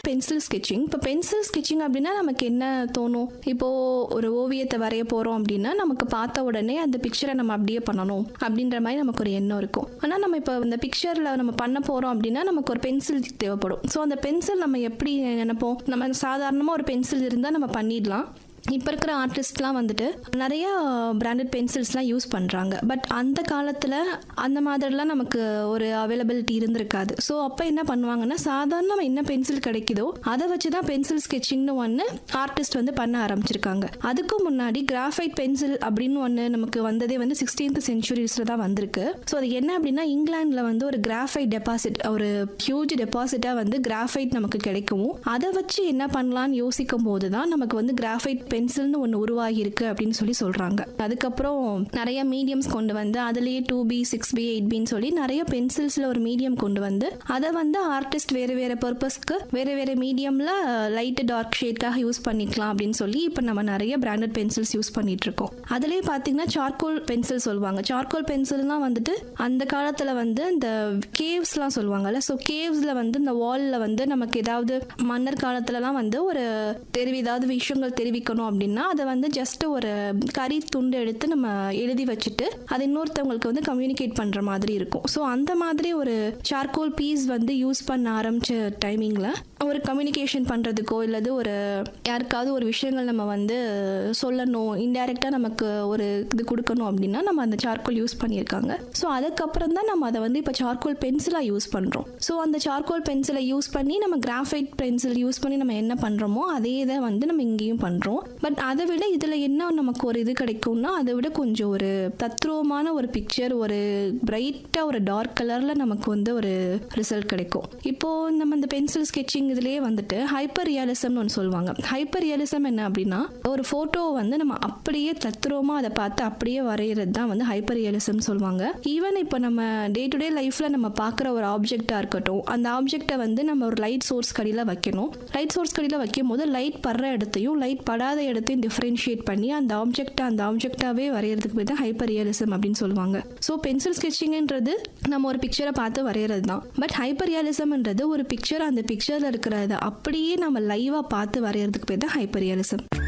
pencil sketching இப்போ pencil sketching அப்படின்னா நமக்கு என்ன தோணும் இப்போ ஒரு ஓவியத்தை வரைய போகிறோம் அப்படின்னா நமக்கு பார்த்த உடனே அந்த பிக்சரை நம்ம அப்படியே பண்ணணும் அப்படின்ற மாதிரி நமக்கு ஒரு எண்ணம் இருக்கும் ஆனால் நம்ம இப்போ இந்த பிக்சரில் நம்ம பண்ண போகிறோம் அப்படின்னா நமக்கு ஒரு பென்சில் தேவைப்படும் ஸோ அந்த பென்சில் நம்ம எப்படி நினைப்போம் நம்ம சாதாரணமாக ஒரு பென்சில் இருந்தால் நம்ம பண்ணிடலாம் இப்போ இருக்கிற ஆர்டிஸ்ட்லாம் வந்துட்டு நிறைய பிராண்டட் பென்சில்ஸ்லாம் யூஸ் பண்ணுறாங்க பட் அந்த காலத்தில் அந்த மாதிரிலாம் நமக்கு ஒரு அவைலபிலிட்டி இருந்திருக்காது ஸோ அப்போ என்ன பண்ணுவாங்கன்னா சாதாரண நம்ம என்ன பென்சில் கிடைக்குதோ அதை வச்சு தான் பென்சில் ஸ்கெட்சிங்னு ஒன்று ஆர்டிஸ்ட் வந்து பண்ண ஆரம்பிச்சிருக்காங்க அதுக்கு முன்னாடி கிராஃபைட் பென்சில் அப்படின்னு ஒன்று நமக்கு வந்ததே வந்து சிக்ஸ்டீன்த் சென்ச்சுரிஸில் தான் வந்திருக்கு ஸோ அது என்ன அப்படின்னா இங்கிலாந்தில் வந்து ஒரு கிராஃபைட் டெபாசிட் ஒரு ஹியூஜ் டெபாசிட்டாக வந்து கிராஃபைட் நமக்கு கிடைக்கும் அதை வச்சு என்ன பண்ணலாம்னு யோசிக்கும் போது தான் நமக்கு வந்து கிராஃபைட் பென்சில்னு ஒன்று உருவாகி இருக்கு அப்படின்னு சொல்லி சொல்றாங்க அதுக்கப்புறம் நிறைய மீடியம்ஸ் கொண்டு வந்து அதுலேயே two B six B eight பின்னு சொல்லி நிறைய பென்சில்ஸ்ல ஒரு மீடியம் கொண்டு வந்து அதை வந்து ஆர்டிஸ்ட் வேறு வேறு பர்பஸ்க்கு வேறு வேறு மீடியம்ல லைட் டார்க் ஷேட்காக யூஸ் பண்ணிக்கலாம் அப்படின்னு சொல்லி இப்போ நம்ம நிறைய பிராண்டட் பென்சில்ஸ் யூஸ் பண்ணிட்டு இருக்கோம் அதுலேயே பார்த்தீங்கன்னா சார்கோல் பென்சில் சொல்லுவாங்க சார்கோல் பென்சில்னால் வந்துட்டு அந்த காலத்தில் வந்து இந்த கேவ்ஸ்லாம் சொல்லுவாங்கல்ல ஸோ கேவ்ஸில் வந்து இந்த வாலில் வந்து நமக்கு ஏதாவது மன்னர் காலத்துலலாம் வந்து ஒரு தெரிவி ஏதாவது விஷயங்கள் தெரிவிக்கணும் அப்படின்னா அதை வந்து ஜஸ்ட் ஒரு கறி துண்டு எடுத்து நம்ம எழுதி வச்சுட்டு அதை இன்னொருத்தவங்களுக்கு வந்து கம்யூனிகேட் பண்ணுற மாதிரி இருக்கும் ஸோ அந்த மாதிரி ஒரு சார்கோல் பீஸ் வந்து யூஸ் பண்ண ஆரம்பிச்ச டைமிங்கில் ஒரு கம்யூனிகேஷன் பண்ணுறதுக்கோ இல்லது ஒரு யாருக்காவது ஒரு விஷயங்கள் நம்ம வந்து சொல்லணும் இன்டைரக்டாக நமக்கு ஒரு இது கொடுக்கணும் அப்படின்னா நம்ம அந்த சார்கோல் யூஸ் பண்ணியிருக்காங்க ஸோ அதுக்கப்புறம் தான் நம்ம அதை வந்து இப்போ சார்கோல் பென்சிலாக யூஸ் பண்ணுறோம் ஸோ அந்த சார்கோல் பென்சிலை யூஸ் பண்ணி நம்ம கிராஃபைட் பென்சில் யூஸ் பண்ணி நம்ம என்ன பண்ணுறோமோ அதே இதை வந்து நம்ம இங்கேயும் பண்ணுறோம் பட் அதை விட இதில் என்ன நமக்கு ஒரு இது கிடைக்கும்னா அதை விட கொஞ்சம் ஒரு தத்ரூபமான ஒரு பிக்சர் ஒரு பிரைட்டாக ஒரு டார்க் கலரில் நமக்கு வந்து ஒரு ரிசல்ட் கிடைக்கும் இப்போது நம்ம இந்த பென்சில் ஸ்கெட்சிங் இதுலேயே வந்துட்டு ஹைப்பர் ரியாலிசம்னு ஒன்று சொல்லுவாங்க ஹைப்பர் ரியாலிசம் என்ன அப்படின்னா ஒரு ஃபோட்டோவை வந்து நம்ம அப்படியே தத்ரூபமாக அதை பார்த்து அப்படியே வரைகிறது தான் வந்து ஹைப்பர் ரியலிசம் சொல்லுவாங்க ஈவன் இப்போ நம்ம டே டு டே லைஃப்பில் நம்ம பார்க்குற ஒரு ஆப்ஜெக்டாக இருக்கட்டும் அந்த ஆப்ஜெக்டை வந்து நம்ம ஒரு லைட் சோர்ஸ் கடியில் வைக்கணும் லைட் சோர்ஸ் கடியில் வைக்கும் போது லைட் படுற இடத்தையும் லைட் படாத இடத்தையும் டிஃப்ரென்ஷியேட் பண்ணி அந்த ஆப்ஜெக்டை அந்த ஆப்ஜெக்டாகவே வரைகிறதுக்கு பேர் தான் ஹைப்பர் ரியலிசம் அப்படின்னு சொல்லுவாங்க ஸோ பென்சில் ஸ்கெட்சிங்ன்றது நம்ம ஒரு பிக்சரை பார்த்து வரைகிறது தான் பட் ஹைப்பர் ரியலிசம்ன்றது ஒரு பிக்சர் அந்த பிக்சரில் இருக்கிறத அப்படியே நம்ம லைவாக பார்த்து வரைகிறதுக்கு பேர் தான் ஹைப்பர் ரியலிசம்